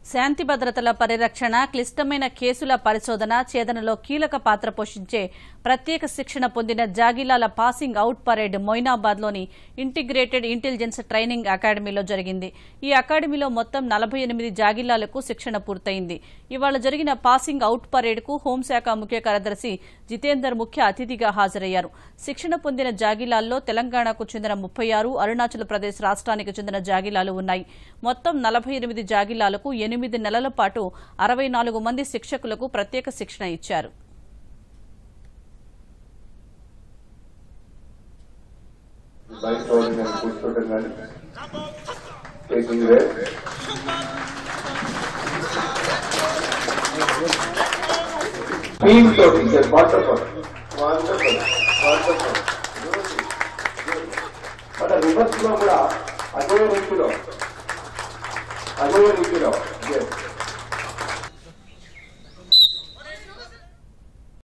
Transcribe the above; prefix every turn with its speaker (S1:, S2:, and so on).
S1: శాంతి భద్రతల పరిరక్షణ క్లిష్టమైన కేసుల పరిశోధన ఛేదనలో కీలక పాత్ర పోషించే ప్రత్యేక శిక్షణ పొందిన జాగిలాల పాసింగ్ అవుట్ పరేడ్ మొయినాబాద్లోని ఇంటిగ్రేటెడ్ ఇంటెలిజెన్స్ ట్రైనింగ్ అకాడమీలో జరిగింది ఈ అకాడమీలో మొత్తం నలభై ఎనిమిది జాగిలాలకు శిక్షణ పూర్తయింది ఇవాళ జరిగిన పాసింగ్ అవుట్ పరేడ్కు హోంశాఖ ముఖ్య కార్యదర్శి జితేందర్ ముఖ్య అతిథిగా హాజరయ్యారు శిక్షణ పొందిన జాగిలాల్లో తెలంగాణకు చెందిన ముప్పై ఆరు అరుణాచల్ ప్రదేశ్ రాష్ట్రానికి చెందిన జాగిలాలు ఉన్నాయి మొత్తం నలభై ఎనిమిది జాగిలాలకు ఎనిమిది నెలల పాటు అరవై నాలుగు మంది శిక్షకులకు ప్రత్యేక శిక్షణ ఇచ్చారు
S2: బైక్ రోడ్డు మీద కూర్చోవడం కానీ టేకింగ్ వే టీమ్ తోటి వండర్ఫుల్ వండర్ఫుల్ వండర్ఫుల్ మన రివర్స్ లో కూడా అదే రీతిలో అదే రీతిలో